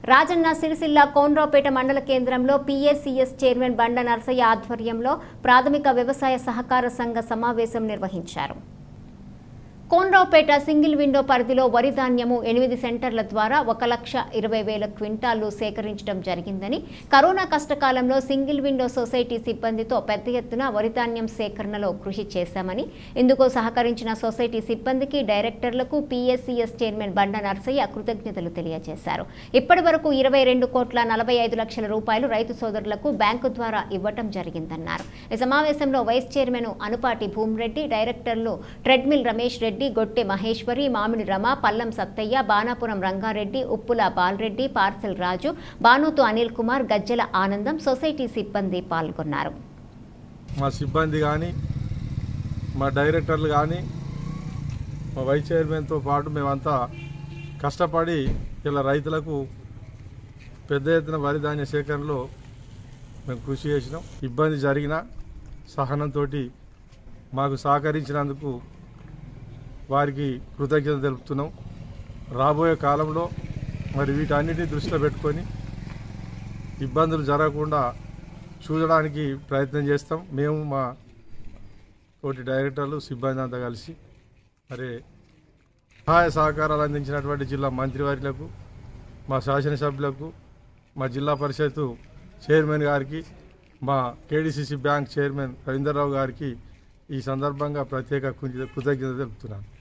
రాజన్న సిరిసిల్ల కోన్రాపేట మండల కేంద్రంలో PSCS chairman బండ నరసయ్య ఆధ్వర్యంలో ప్రాథమిక వ్యవసాయ సహకార సంఘ సమావేశం నిర్వహించారు కోన్రావుపేట సింగిల్ విండో పరిధిలో వరి ధాన్యము ఎనిమిది సెంటర్ల ద్వారా ఒక లక్ష ఇరవై వేల క్వింటాళ్లు సేకరించడం జరిగిందని కరోనా కష్టకాలంలో సింగిల్ విండో సొసైటీ సిబ్బందితో పెద్ద ఎత్తున వరి ధాన్యం సేకరణలో కృషి చేశామని ఇందుకు సహకరించిన సొసైటీ సిబ్బందికి డైరెక్టర్లకు పీఎస్సీఎస్ చైర్మన్ బండ నర్సయ్య కృతజ్ఞతలు తెలియజేశారు ఇప్పటి వరకు ఇరవై రెండు కోట్ల నలభై ఐదు లక్షల రూపాయలు రైతు సోదరులకు బ్యాంకు ద్వారా ఇవ్వటం జరిగిందన్నారు ఈ సమావేశంలో వైస్ చైర్మన్ అనుపాటి భూమిరెడ్డి డైరెక్టర్లు ట్రెడ్మిల్ రమేష్ రెడ్డి గొట్టె మహేశ్వరి మామిడి రమ పల్లం సత్తయ్య బాణాపురం రంగారెడ్డి ఉప్పుల బాలరెడ్డి పార్సెల్ రాజు బానోతు అనిల్ కుమార్ గజ్జల ఆనందం సొసైటీ సిబ్బంది పాల్గొన్నారు మా సిబ్బంది కానీ మా డైరెక్టర్లు కానీ మా వైస్ చైర్మన్తో పాటు మేమంతా కష్టపడి ఇలా రైతులకు పెద్ద ఎత్తున వరి ధాన్య సేకరణలో మేము కృషి చేసినాం ఇబ్బంది జరిగిన సహనంతో మాకు సహకరించినందుకు వారికి కృతజ్ఞత తెలుపుతున్నాం రాబోయే కాలంలో మరి వీటన్నిటిని దృష్టిలో పెట్టుకొని ఇబ్బందులు జరగకుండా చూడడానికి ప్రయత్నం చేస్తాం మేము మా తోటి డైరెక్టర్లు సిబ్బంది అంతా కలిసి మరి సహాయ సహకారాలు అందించినటువంటి జిల్లా మంత్రివర్యులకు మా శాసనసభ్యులకు మా జిల్లా పరిషత్ చైర్మన్ గారికి మా కేడీసీసీ బ్యాంక్ చైర్మన్ రవీందర్రావు గారికి ఈ సందర్భంగా ప్రత్యేక కృతజ్ఞత తెలుపుతున్నాను